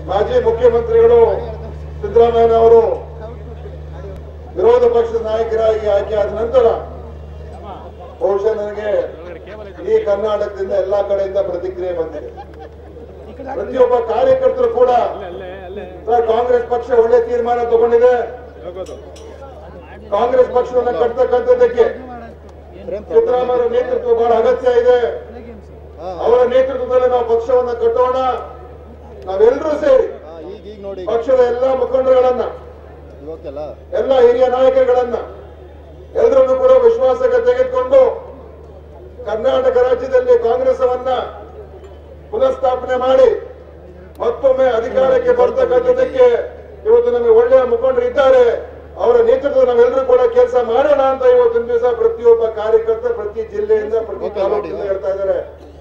ಮಾಜಿ ಮುಖ್ಯಮಂತ್ರಿಗಳು ಸಿದ್ದರಾಮಯ್ಯ ಅವರು ವಿರೋಧ ಪಕ್ಷದ ನಾಯಕರಾಗಿ ಆಯ್ಕೆಯಾದ ನಂತರ ಬಹುಶಃ ನನಗೆ ಈ ಕರ್ನಾಟಕದಿಂದ ಎಲ್ಲಾ ಕಡೆಯಿಂದ ಪ್ರತಿಕ್ರಿಯೆ ಬಂದಿದೆ ಪ್ರತಿಯೊಬ್ಬ ಕಾರ್ಯಕರ್ತರು ಕೂಡ ಸರ್, ಕಾಂಗ್ರೆಸ್ ಪಕ್ಷ ಒಳ್ಳೆ ತೀರ್ಮಾನ ತಗೊಂಡಿದೆ ಕಾಂಗ್ರೆಸ್ ಪಕ್ಷವನ್ನು ಕಟ್ತಕ್ಕಂಥದ್ದಕ್ಕೆ ಸಿದ್ದರಾಮಯ್ಯ ನೇತೃತ್ವ ಬಹಳ ಅಗತ್ಯ ಇದೆ ಅವರ ನೇತೃತ್ವದಲ್ಲಿ ನಾವು ಪಕ್ಷವನ್ನ ಕಟ್ಟೋಣ ನಾವೆಲ್ಲರೂ ಸೇರಿ ಹಾ, ಈಗ ಈಗ ನೋಡಿ ಪಕ್ಷದ ಎಲ್ಲಾ ಮುಖಂಡರುಗಳನ್ನ ಇವಕ್ಕೆಲ್ಲ ಎಲ್ಲ ಹಿರಿಯ ನಾಯಕರುಗಳನ್ನ ಎಲ್ಲರನ್ನು ಕೂಡ ವಿಶ್ವಾಸಕ್ಕೆ ತೆಗೆದುಕೊಂಡು ಕರ್ನಾಟಕ ರಾಜ್ಯದಲ್ಲಿ ಕಾಂಗ್ರೆಸ್ವನ್ನ ಪುನಃಸ್ಥಾಪನೆ ಮಾಡಿ ಮತ್ತೊಮ್ಮೆ ಅಧಿಕಾರಕ್ಕೆ ಬರ್ತಕ್ಕಂಥದ್ದಕ್ಕೆ ಇವತ್ತು ನಮಗೆ ಒಳ್ಳೆಯ ಮುಖಂಡರು ಇದ್ದಾರೆ ಅವರ ನೇತೃತ್ವ ನಾವೆಲ್ಲರೂ ಕೂಡ ಕೆಲಸ ಮಾಡೋಣ ಅಂತ ಇವತ್ತಿನ ದಿವಸ ಪ್ರತಿಯೊಬ್ಬ ಕಾರ್ಯಕರ್ತ ಪ್ರತಿ ಜಿಲ್ಲೆಯಿಂದ ಪ್ರತಿ Okay, ತಾಲೂಕಿನಿಂದ ನೋಡಿ. ಹೇಳ್ತಾ ಇದ್ದಾರೆ